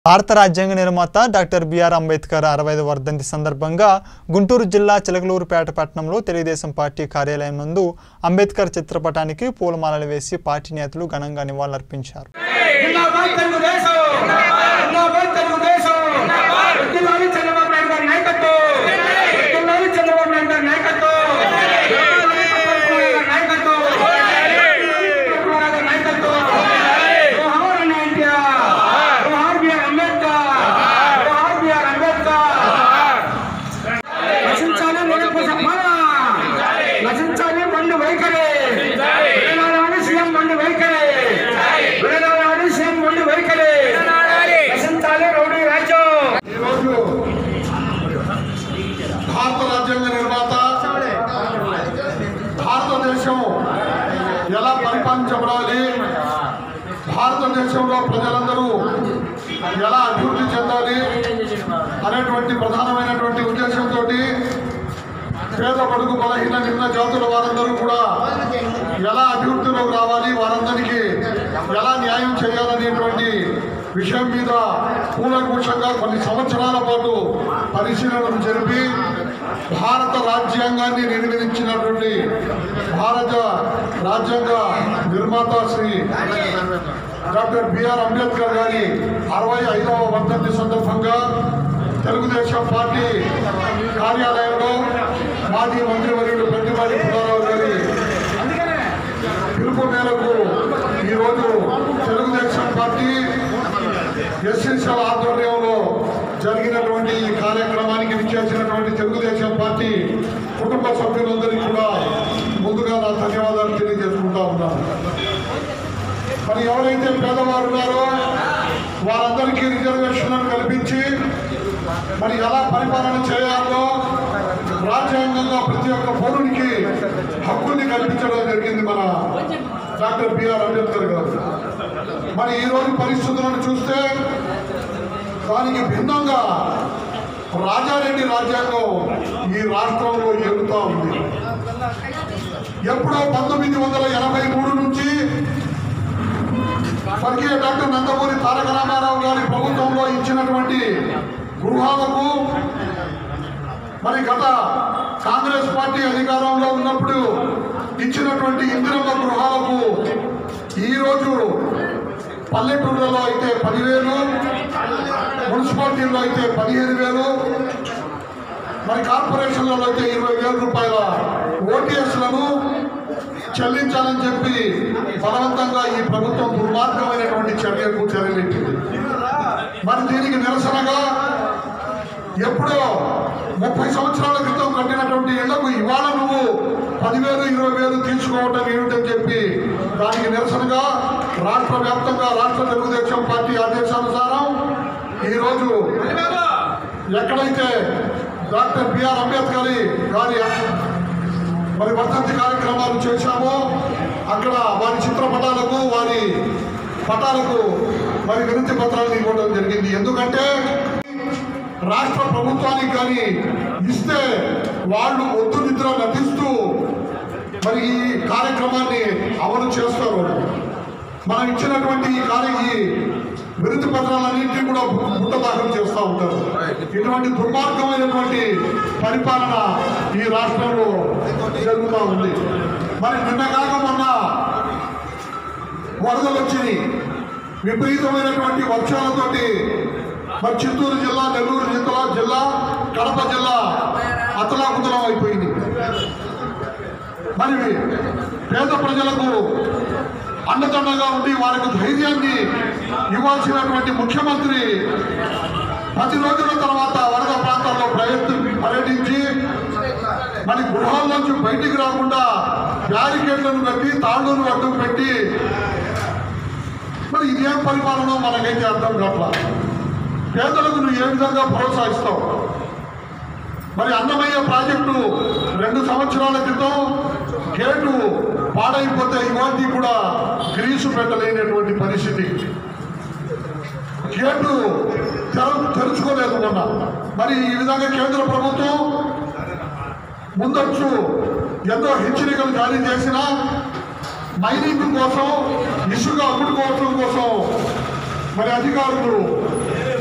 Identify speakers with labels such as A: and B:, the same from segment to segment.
A: భారత రాజ్యాంగ నిర్మాత డాక్టర్ బిఆర్ అంబేద్కర్ అరవై వర్ధంతి సందర్భంగా గుంటూరు జిల్లా చిలకలూరుపేట పట్టణంలో తెలుగుదేశం పార్టీ కార్యాలయం నందు అంబేద్కర్ చిత్రపటానికి పూలమాలలు వేసి పార్టీ నేతలు ఘనంగా నివాళులర్పించారు
B: జిందాబాద్ తెలుగుదేశం జిందాబాద్ తెలుగుదేశం జిల్లాలి చంద్రబాబు నాయుడు గారి నాయకత్వం జిల్లాలి చంద్రబాబు నాయుడు గారి నాయకత్వం జిల్లాలి నాయకత్వం గారి నాయకత్వం జోహార్ అన్న ఎన్టీఆర్ జోహార్ బిఆర్ అంబేద్కర్ జోహార్ బిఆర్ అంబేద్కర్ నశించాలి నిరంకుశ పాలన నశించాలి మండు వైఖరి విడనాడాలి సీఎం మండు వైఖరి విడనాడాలి సీఎం మండు వైఖరి నశించాలి రౌడీ రాజ్యం
C: ఈరోజు భారత రాజ్యాంగ నిర్మాత భారతదేశం ఎలా పరిపాలించబడాలి భారతదేశంలో ప్రజలందరూ ఎలా అభివృద్ధి చెందాలి అనేటువంటి ప్రధానమైనటువంటి ఉద్దేశంతో పేద పడుగు బలహీన నిమ్న జాతుల వారందరూ కూడా ఎలా అభివృద్ధిలోకి రావాలి వారందరికీ ఎలా న్యాయం చేయాలనేటువంటి విషయం మీద కూలంకుషంగా కొన్ని సంవత్సరాల పాటు పరిశీలనలు జరిపి భారత రాజ్యాంగాన్ని నిర్మించినటువంటి భారత రాజ్యాంగ నిర్మాత శ్రీ డాక్టర్ బిఆర్ అంబేద్కర్ గారి అరవై ఐదవ వర్ధంతి సందర్భంగా తెలుగుదేశం పార్టీ కార్యాలయంలో మాజీ మంత్రివర్యుడు పెద్దివాడి పుల్లారావు గారి పిలుపు మేరకు ఈరోజు తెలుగుదేశం పార్టీ ఎస్ఎస్ఎల్ ఆధ్వర్యంలో జరిగినటువంటి ఈ కార్యక్రమానికి విచ్చేసినటువంటి తెలుగుదేశం పార్టీ కుటుంబ సభ్యులందరికీ కూడా ముందుగా నా ధన్యవాదాలు తెలియజేసుకుంటా ఉన్నాను మరి ఎవరైతే పేదవారు ఉన్నారో వారందరికీ రిజర్వేషన్లను కల్పించి మరి ఎలా పరిపాలన చేయాలో రాజ్యాంగంగా ప్రతి ఒక్క పౌరునికి హక్కుల్ని కల్పించడం జరిగింది మన డాక్టర్ బిఆర్ అంబేద్కర్ గారు మరి ఈ రోజు పరిస్థితులను చూస్తే దానికి భిన్నంగా రాజారెడ్డి రాజ్యాంగం ఈ రాష్ట్రంలో ఎగుతా ఉంది ఎప్పుడో పంతొమ్మిది వందల ఎనభై మూడు నుంచి స్వర్గీయ డాక్టర్ నందమూరి తారక రామారావు గారి ప్రభుత్వంలో ఇచ్చినటువంటి గృహాలకు మరి గత కాంగ్రెస్ పార్టీ అధికారంలో ఉన్నప్పుడు ఇచ్చినటువంటి ఇందిరమ్మ గృహాలకు ఈరోజు పల్లెటూళ్ళలో అయితే పదివేలు మున్సిపాలిటీల్లో అయితే పదిహేను వేలు మరి కార్పొరేషన్లలో అయితే ఇరవై వేల రూపాయల ఓటీఎస్లను చెల్లించాలని చెప్పి బలవంతంగా ఈ ప్రభుత్వం దుర్మార్గమైనటువంటి చర్యకు చర్యలెట్టింది మరి దీనికి నిరసనగా ఎప్పుడో ముప్పై సంవత్సరాల క్రితం కట్టినటువంటి ఇళ్లకు ఇవాళ నువ్వు పదివేలు ఇరవై వేలు తీసుకోవటం ఏమిటని చెప్పి దానికి నిరసనగా రాష్ట్ర వ్యాప్తంగా రాష్ట్ర తెలుగుదేశం పార్టీ ఆదేశానుసారం ఈరోజు ఎక్కడైతే డాక్టర్ బిఆర్ అంబేద్కర్ గారి మరి వర్ధంతి కార్యక్రమాలు చేశామో అక్కడ వారి చిత్రపటాలకు వారి పటాలకు మరి వినతి పత్రాలను ఇవ్వడం జరిగింది ఎందుకంటే రాష్ట్ర ప్రభుత్వానికి కానీ ఇస్తే వాళ్ళు ఒత్తు నిద్ర నటిస్తూ మరి ఈ కార్యక్రమాన్ని అమలు చేస్తారు మనం ఇచ్చినటువంటి ఈ కార్య ఈ వినతి పత్రాలన్నింటినీ కూడా బుట్ట దాఖలు చేస్తూ ఉంటారు ఇటువంటి దుర్మార్గమైనటువంటి పరిపాలన ఈ రాష్ట్రంలో జరుగుతూ ఉంది మరి నిన్న కాక మొన్న వరదలు వచ్చినాయి విపరీతమైనటువంటి వర్షాలతోటి మరి చిత్తూరు జిల్లా నెల్లూరు జిల్లా జిల్లా కడప జిల్లా అతలాకుతలం అయిపోయింది మరి పేద ప్రజలకు అండదండగా ఉండి వారికి ధైర్యాన్ని ఇవ్వాల్సినటువంటి ముఖ్యమంత్రి పది రోజుల తర్వాత వరద ప్రాంతాల్లో ప్రయత్న పర్యటించి మరి గృహాల్లోంచి బయటికి రాకుండా బ్యారికేడ్లను కట్టి తాళ్లను అడ్డం పెట్టి మరి ఇదేం పరిపాలన మనకైతే అర్థం కావట్లా పేదలకు నువ్వు ఏ విధంగా ప్రోత్సహిస్తావు మరి అన్నమయ్య ప్రాజెక్టు రెండు సంవత్సరాల క్రితం గేటు పాడైపోతే ఇవాళ కూడా గ్రీసు పెట్టలేనటువంటి పరిస్థితి గేటు తెర తెరుచుకోలేదు మొన్న మరి ఈ విధంగా కేంద్ర ప్రభుత్వం ముందొచ్చు ఎన్నో హెచ్చరికలు జారీ చేసినా మైనింగ్ కోసం ఇసుక అమ్ముడుకోవడం కోసం మరి అధికారులు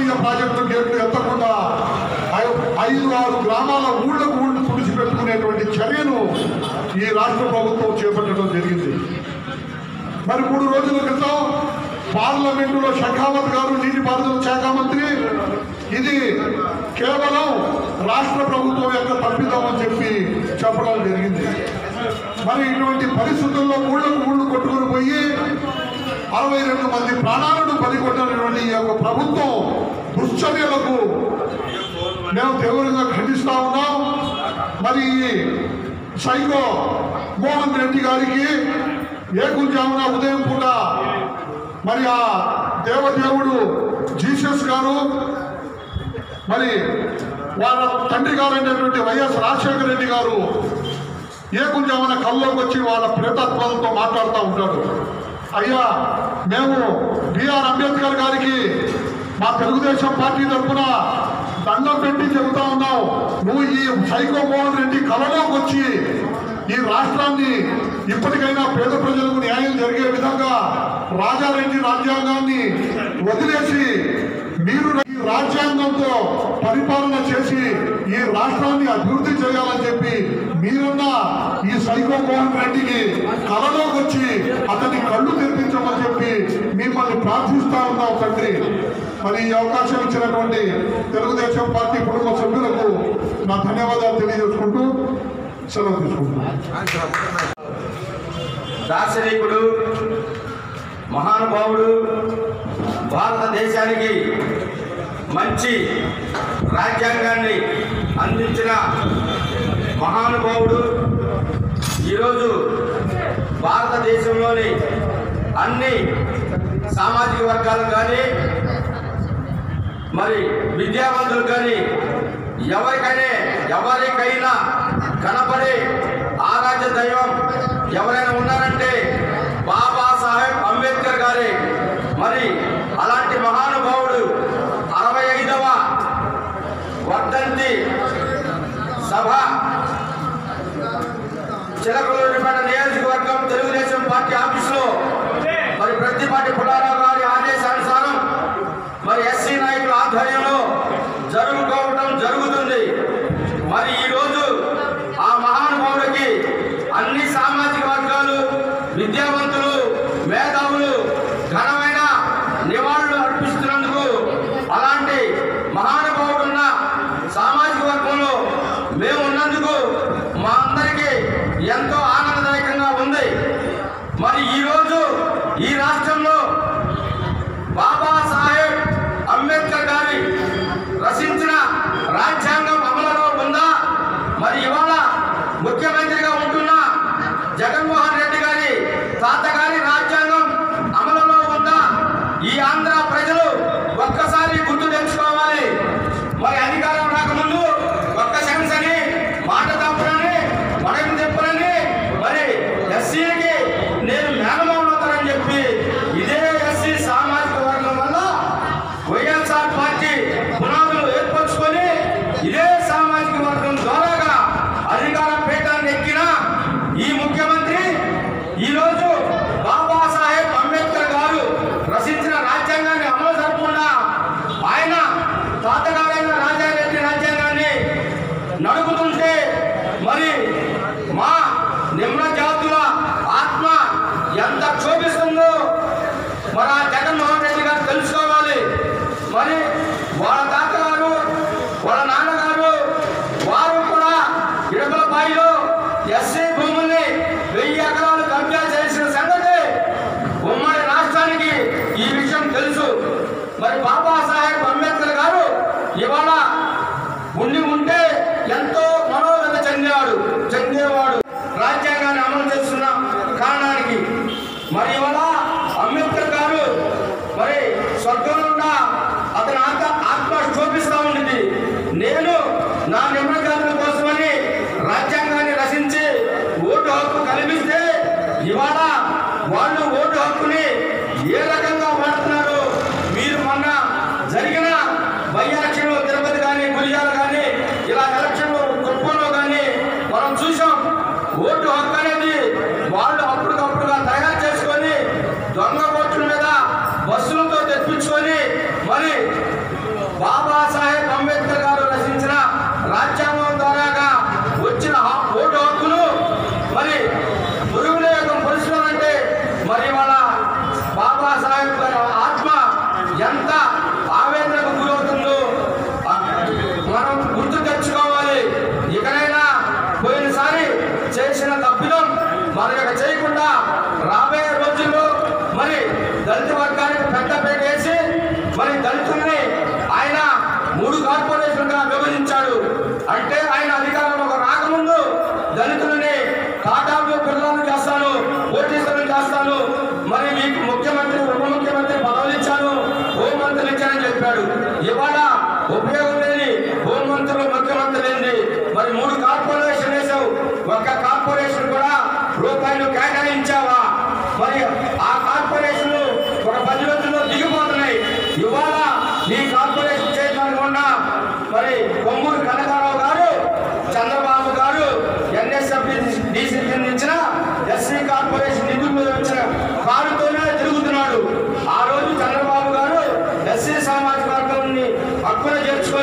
C: అన్నమయ్య ప్రాజెక్టు గేట్లు ఎత్తకుండా ఐ- ఐదు ఆరు గ్రామాల ఊళ్ళకు ఊళ్ళు తుడిచిపెట్టుకునేటువంటి చర్యను ఈ రాష్ట్ర ప్రభుత్వం చేపట్టడం జరిగింది మరి మూడు రోజుల క్రితం పార్లమెంటులో షెఖావత్ గారు నీటిపారుదల శాఖ మంత్రి ఇది కేవలం రాష్ట్ర ప్రభుత్వం యొక్క తప్పిదం అని చెప్పి చెప్పడం జరిగింది మరి ఇటువంటి పరిస్థితుల్లో ఊళ్ళకు ఊళ్ళు కొట్టుకుని పోయి అరవై రెండు మంది ప్రాణాలను బలికొట్టినటువంటి ఈ యొక్క ప్రభుత్వం దుశ్చర్యలకు మేము తీవ్రంగా ఖండిస్తా ఉన్నాం మరి ఈ సైకో మోహన్ రెడ్డి గారికి ఏకుంజామున ఉదయం పూట మరి ఆ దేవదేవుడు జీసస్ గారు మరి వాళ్ళ తండ్రి గారు అయినటువంటి వైఎస్ రాజశేఖర రెడ్డి గారు ఏకుంజామున కల్లోకి వచ్చి వాళ్ళ ప్రేతాత్మలతో మాట్లాడుతూ ఉంటాడు అయ్యా మేము బిఆర్ అంబేద్కర్ గారికి మా తెలుగుదేశం పార్టీ తరఫున దండం పెట్టి చెబుతా ఉన్నావు నువ్వు ఈ సైకో మోహన్ రెడ్డి కలలోకి వచ్చి ఈ రాష్ట్రాన్ని ఇప్పటికైనా పేద ప్రజలకు న్యాయం జరిగే విధంగా రాజారెడ్డి రాజ్యాంగాన్ని వదిలేసి మీరు ఈ రాజ్యాంగంతో పరిపాలన చేసి ఈ రాష్ట్రాన్ని అభివృద్ధి చేయాలని చెప్పి మీరన్నా ఈ సైకో మోహన్ రెడ్డికి కలలోకి వచ్చి అతని కళ్ళు తెరిపించమని చెప్పి మిమ్మల్ని ప్రార్థిస్తా ఉన్నాం తండ్రి మరి ఈ అవకాశం ఇచ్చినటువంటి తెలుగుదేశం పార్టీ కుటుంబ సభ్యులకు నా ధన్యవాదాలు తెలియజేసుకుంటూ సెలవు తీసుకుంటున్నాను
D: దార్శనికుడు మహానుభావుడు భారతదేశానికి మంచి రాజ్యాంగాన్ని అందించిన మహానుభావుడు ఈరోజు భారతదేశంలోని అన్ని సామాజిక వర్గాలు కానీ మరి విద్యావంతులు కానీ ఎవరికైనా ఎవరికైనా కనపడే ఆరాధ్య దైవం ఎవరైనా ఉన్నారంటే బాబాసాహెబ్ అంబేద్కర్ గారే మరి అలాంటి మహానుభావుడు అరవై ఐదవ వర్ధంతి సభ చిలకలూరిపేట నియోజకవర్గం తెలుగుదేశం పార్టీ ఆఫీసులో మరి ప్రతిపాటి పుల్లారావు గారి ఆదేశానుసారం మరి ఎస్సీ నాయకుల ఆధ్వర్యంలో జరుగుకోవటం జరుగుతుంది మరి ఈరోజు ఆ మహానుభావుడికి అన్ని సామాజిక వర్గాలు విద్యావంతులు మేధావులు ఘనమైన నివాళులు అర్పిస్తున్నందుకు అలాంటి మహానుభావుడున్న సామాజిక వర్గంలో మేము ఉన్నందుకు మా అందరికీ ఎంతో ఆనందదాయకంగా ఉంది మరి ఈరోజు ఈ రాష్ట్రంలో బాబాసాహెబ్ అంబేద్కర్ గారి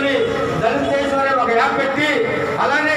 D: చేసుకొని దళిత దేశం అనే ఒక యాప్ పెట్టి అలానే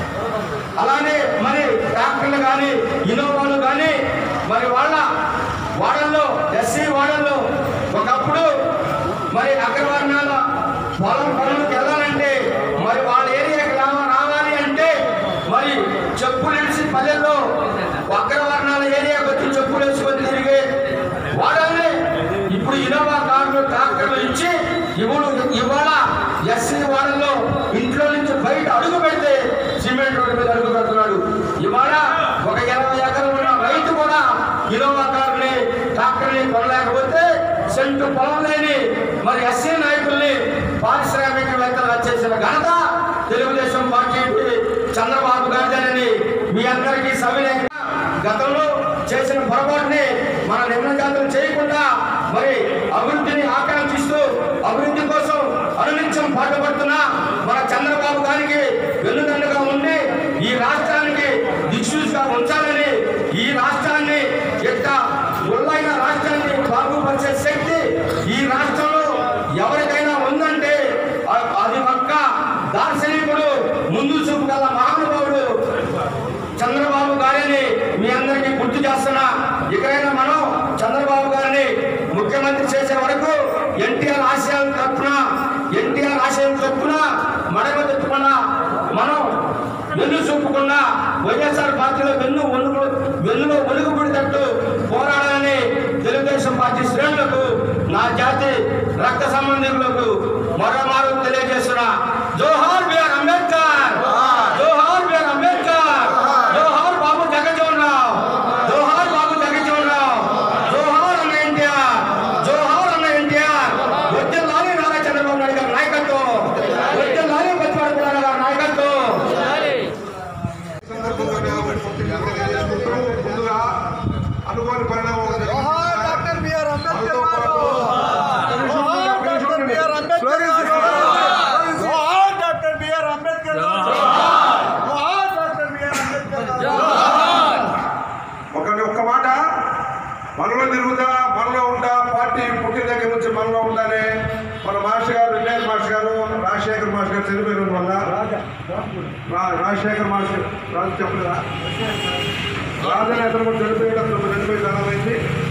D: అలానే మరి ట్రాక్టర్లు కానీ ఇన్నోవాలు కానీ మరి వాళ్ళ వాడల్లో ఎస్సీ వాడల్లో ఒకప్పుడు మరి అగ్రవర్ణాల పొలం పనులకు వెళ్ళాలంటే మరి వాళ్ళ ఏరియాకి రావ- రావాలి అంటే మరి చెప్పులు ఇడిసి పల్లెల్లో అగ్రవర్ణాల ఏరియాకి వచ్చి చెప్పులు వేసుకొని తిరిగి వాడల్ని ఇప్పుడు ఇన్నోవా కార్లు ట్రాక్టర్లు ఇచ్చి ఇప్పుడు ఇవాళ ఎస్సీ వాడల్లో ఇంట్లో నుంచి బయట అడుగు పెడితే సిమెంట్ రోడ్డు మీద అడుగు పెడుతున్నాడు ఇవాళ ఒక ఇరవై ఎకరం ఉన్న రైతు కూడా ఇన్నోవా కార్ని ట్రాక్టర్ని కొనలేకపోతే సెంటు పొలం లేని మరి ఎస్సీ నాయకుల్ని పారిశ్రామికవేత్తలు వచ్చేసిన ఘనత తెలుగుదేశం పార్టీకి చంద్రబాబు గారిదేనని మీ అందరికీ సవినయంగా గతంలో చేసిన పొరపాటుని మన నిమ్నజాతులు చేయకుండా మరి అభివృద్ధిని ఆకాంక్షిస్తూ అభివృద్ధి కోసం అనునిత్యం పాటుపడుతున్న మన చంద్రబాబు గారికి వెన్నుదండగా ఉండి ఈ రాష్ట్రానికి దిక్సూచిగా ఉంచాలని ఈ రాష్ట్రాన్ని యొక్క ఒళ్ళైన రాష్ట్రాన్ని బాగుపరిచే శక్తి ఈ రాష్ట్రంలో ఎవరికైనా ఉందంటే అ- అది ఒక్క దార్శనికుడు ముందు చూపు గల మహానుభావుడు చంద్రబాబు గారిని మీ అందరికీ గుర్తు చేస్తున్నా ఇకైనా మనం చంద్రబాబు గారిని ముఖ్యమంత్రి చేసే వరకు ఎన్టీఆర్ ఆశయాల తరఫున ఎన్టీఆర్ ఆశయం చొప్పున మడమ తెచ్చుకున్నా మనం వెన్ను చూపుకున్న వైఎస్ఆర్ పార్టీలో వెన్ను ఒనుగు వెన్నులో ఒలుగుబడినట్టు పోరాడాలని తెలుగుదేశం పార్టీ శ్రేణులకు నా జాతి రక్త సంబంధికులకు మరోమారు తెలియజేస్తున్నా జోహార్ బిఆర్ అంబేద్కర్ జోహార్ బిఆర్ అంబేద్కర్ జోహార్ బాబు జగజ్జీవన్ రావు జోహార్ బాబు జగజ్జీవన్ రావు జోహార్ అన్న ఎన్టీఆర్ జోహార్ అన్న ఎన్టీఆర్ వచ్చే లాలి నారా చంద్రబాబు నాయుడు గారి నాయకత్వం వచ్చే లాలి బతిపాడు గారి నాయకత్వం
C: ముందుగా అనుకోని పరిణామం
E: డాక్టర్ బిఆర్ అంబేద్కర్
C: మనతో
E: గారు
C: పాటు
E: డాక్టర్ బిఆర్ అంబేద్కర్ గారు జోహార్ డాక్టర్ బిఆర్ అంబేద్కర్ గారు జోహార్ డాక్టర్ బిఆర్ అంబేద్కర్ గారు
C: ఒక ఒక్క మాట మనలో తిరుగుతా మనలో ఉంటా పార్టీ పుట్టిన దగ్గర నుంచి మనలో ఉంటానే మన మాస్టర్ గారు రిటైర్ మాస్టర్ గారు రాజశేఖర్ మాస్టర్ గారు చనిపోయిన వల్ల రా- రాజశేఖర్ మాస్టర్ రాజు చెప్పలేదా రాజనేతలు కూడా చనిపోయడం చనిపోయి ధనమైంది